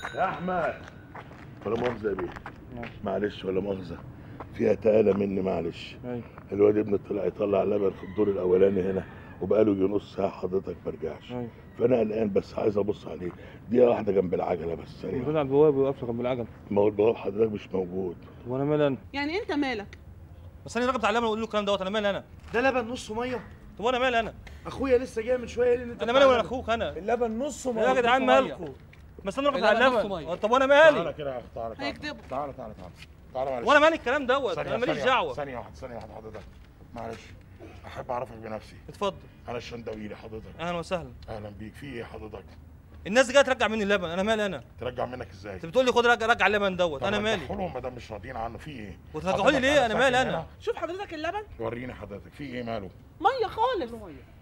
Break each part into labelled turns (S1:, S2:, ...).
S1: يا احمد ولا مؤاخذه يا بيه معلش ولا مؤاخذه فيها تقالة مني معلش
S2: ايوه
S1: الواد ابني طلع يطلع لبن في الدور الاولاني هنا وبقاله يجي نص ساعه حضرتك ما رجعش
S2: ايوه
S1: فانا قلقان بس عايز ابص عليه دقيقه واحده جنب العجله بس
S2: المفروض
S1: سريع
S2: على البوابه ويقف جنب العجل
S1: ما هو البواب حضرتك مش موجود
S2: وانا مالي انا
S3: يعني انت مالك
S2: بس انا الراجل بتاع اللبن اقول له الكلام دوت انا مالي انا
S4: ده لبن نص ميه
S2: طب وانا مالي انا
S4: اخويا لسه جاي من شويه قال لي ان انت
S2: انا مالي ولا
S4: بتاع
S2: اخوك انا
S4: اللبن نص ميه
S2: يا جدعان
S4: نص
S2: مالكم
S4: مية.
S2: بس انا الراجل بتاع
S5: اللبن نص
S2: اللبن
S5: مية.
S2: طب وانا
S1: تعالى
S2: مالي
S1: كده يا اخي تعالى تعالى
S3: هيكدبوا.
S1: تعالى تعالى تعالى تعالى معلش
S2: وانا مالي الكلام دوت
S1: ثانية-
S2: انا ماليش
S1: ثانية-
S2: دعوه
S1: ثانية واحدة ثانية واحدة حضرتك معلش أحب أعرفك بنفسي
S2: اتفضل
S1: أنا الشندويلي حضرتك
S2: اهلا وسهلا
S1: أهلا بيك في إيه حضرتك
S2: الناس دي جايه ترجع مني اللبن انا مالي انا
S1: ترجع منك إزاي؟
S2: انت بتقول لي خد رجع رجع اللبن دوت انا مالي
S1: لهم ما دام مش راضيين عنه في إيه؟
S2: وترجعوا لي
S1: حضرتك
S2: ليه؟ أنا مالي
S1: ساكن
S2: أنا؟
S1: هنا؟
S3: شوف حضرتك اللبن
S1: وريني حضرتك في إيه ماله؟
S3: ميه خالص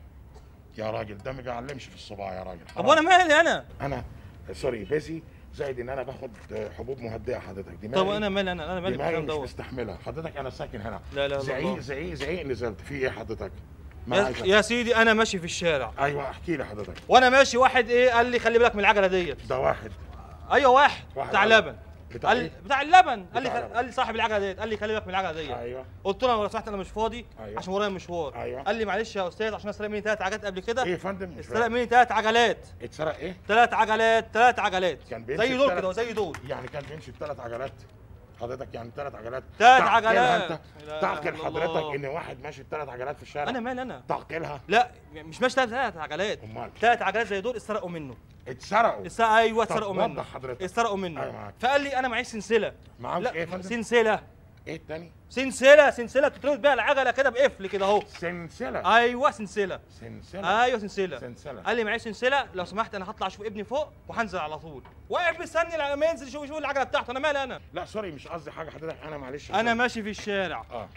S1: يا راجل ده ما بيعلمش في الصباع يا راجل
S2: طب
S1: حرام.
S2: وانا مالي انا
S1: أنا سوري بيزي زائد إن أنا باخد حبوب مهدئة حضرتك دماغي
S2: طب انا مالي انا انا مالي
S1: دماغي
S2: بالكلام
S1: مش
S2: دوت
S1: مستحملها حضرتك أنا ساكن هنا
S2: لا لا لا
S1: زعيق
S2: الله.
S1: زعيق زعيق نزلت في إيه حضرتك؟ ما
S2: يا,
S1: عايز-
S2: يا سيدي انا ماشي في الشارع
S1: أيوه احكي لي حضرتك
S2: وانا ماشي واحد ايه قال لي خلي بالك من العجله ديت
S1: ده واحد
S2: ايوه واحد,
S1: واحد
S2: بتاع
S1: قال-
S2: لبن
S1: بتاع
S2: قال
S1: إيه؟
S2: بتاع اللبن قال لي
S1: بتاع
S2: خل...
S1: اللبن.
S2: قال لي صاحب العجله ديت قال لي خلي بالك من العجله ديت
S1: أيوه
S2: قلت له لو سمحت انا مش فاضي
S1: أيوة.
S2: عشان ورايا مشوار
S1: أيوة.
S2: قال لي معلش يا استاذ عشان اسرق مني ثلاث عجلات قبل كده
S1: إيه يا فندم؟ مش
S2: استرق
S1: فاهم.
S2: مني ثلاث عجلات
S1: اتسرق إيه؟
S2: ثلاث عجلات ثلاث عجلات
S1: كان بيمشي
S2: زي دول
S1: بتلات-
S2: كده وزي دول
S1: يعني كان بيمشي بثلاث عجلات حضرتك يعني ثلاث عجلات
S2: تلات
S1: تعقلها
S2: عجلات.
S1: انت
S2: لا
S1: تعقل
S2: إله إلا
S1: حضرتك
S2: الله.
S1: ان واحد ماشي بثلاث عجلات في الشارع
S2: انا مال انا
S1: تعقلها
S2: لا مش ماشي ثلاث عجلات
S1: امال
S2: ثلاث عجلات زي دول اتسرقوا منه
S1: اتسرقوا
S2: الس... ايوه
S1: طب
S2: اتسرقوا
S1: وضح
S2: منه
S1: حضرتك.
S2: اتسرقوا منه
S1: أيوة معاك.
S2: فقال لي انا معيش سلسله
S1: معاك
S2: لا
S1: ايه يا فندم؟
S2: سلسله
S1: ايه التاني؟
S2: سلسله سلسله بتتربط بيها العجله كده بقفل كده اهو
S1: سلسلة
S2: ايوه سلسله
S1: سلسلة
S2: ايوه سلسله
S1: سلسلة
S2: قال لي معيش سلسله لو سمحت انا هطلع اشوف ابني فوق وهنزل على طول واقف مستني لما ينزل يشوف يشوف العجله بتاعته انا مالي انا
S1: لا سوري مش قصدي حاجة حضرتك انا معلش
S2: انا ماشي في الشارع
S1: اه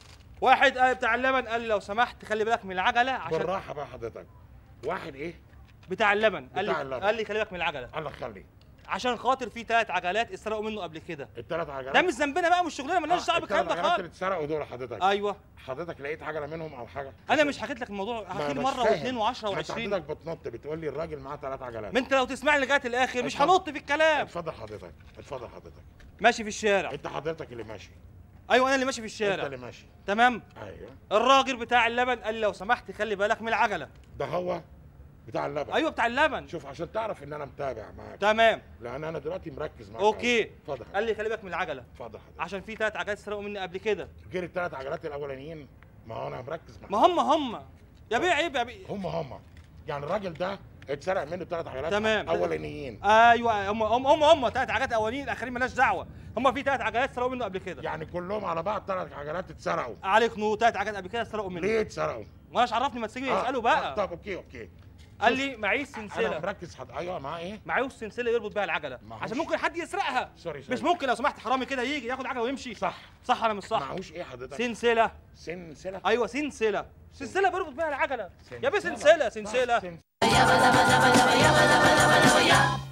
S2: واحد قال بتاع اللبن قال لي لو سمحت خلي بالك من العجله عشان
S1: بالراحة بقى حضرتك واحد ايه؟
S2: بتاع اللبن قال
S1: بتاع
S2: لي
S1: اللبن.
S2: قال لي خلي بالك من العجله
S1: الله خلي
S2: عشان خاطر في ثلاث عجلات اتسرقوا منه قبل كده
S1: الثلاث عجلات
S2: ده مش ذنبنا بقى مش شغلنا مالناش دعوه بالكلام ده
S1: الثلاث عجلات اللي
S2: خالص
S1: اتسرقوا دول حضرتك
S2: ايوه
S1: حضرتك لقيت عجلة منهم او حاجة؟
S2: انا مش حكيت لك الموضوع
S1: ما
S2: حكيت
S1: مش
S2: مره
S1: فاهم.
S2: واثنين وعشرة
S1: ما انت
S2: وعشرين
S1: حضرتك بتنط بتقول لي الراجل معاه ثلاث عجلات
S2: ما انت لو تسمعني لغايه الاخر مش
S1: اتفضل.
S2: هنط في الكلام
S1: اتفضل حضرتك اتفضل حضرتك
S2: ماشي في الشارع
S1: انت حضرتك اللي ماشي
S2: ايوه انا اللي ماشي في
S1: انت
S2: الشارع
S1: اللي ماشي
S2: تمام
S1: ايوه
S2: الراجل بتاع اللبن قال لي لو سمحت خلي بالك من العجله
S1: ده هو بتاع اللبن
S2: ايوه بتاع اللبن
S1: شوف عشان تعرف ان انا متابع معاك
S2: تمام
S1: لان انا دلوقتي مركز معاك
S2: اوكي
S1: اتفضل حضرتك.
S2: قال لي خلي بالك من العجله
S1: اتفضل حضرتك
S2: عشان في ثلاث عجلات اتسرقوا مني قبل كده
S1: غير الثلاث عجلات الاولانيين ما هو انا مركز معاك
S2: ما هم هم يا بيه عيب يا بيه
S1: هم هم يعني الراجل ده اتسرق منه ثلاث عجلات
S2: تمام.
S1: اولانيين
S2: ايوه هم هم هم هم ثلاث عجلات اولين الاخرين مالناش دعوه هم في ثلاث عجلات اتسرقوا منه قبل كده
S1: يعني كلهم على بعض ثلاث عجلات اتسرقوا
S2: عليك نور ثلاث عجلات قبل كده اتسرقوا منه
S1: ليه اتسرقوا؟
S2: وانا عرفني ما تسيبني
S1: آه،
S2: اساله
S1: آه،
S2: بقى
S1: طب اوكي اوكي
S2: قال لي معيش
S1: انا
S2: سلسله
S1: مركز حد ايوه معاه ايه؟
S2: معيش سلسله يربط بيها العجله
S1: معهوش.
S2: عشان ممكن حد يسرقها
S1: سوري سوري
S2: مش ممكن لو سمحت حرامي كده يجي ياخد عجله ويمشي
S1: صح
S2: صح ولا مش صح
S1: معهوش ايه حضرتك؟
S2: سلسله
S1: سلسلة
S2: ايوه سلسله سلسله بيربط بيها العجله يا بيه
S1: سلسلة.
S2: سلسله
S1: صح،
S2: سلسله
S1: سلسلة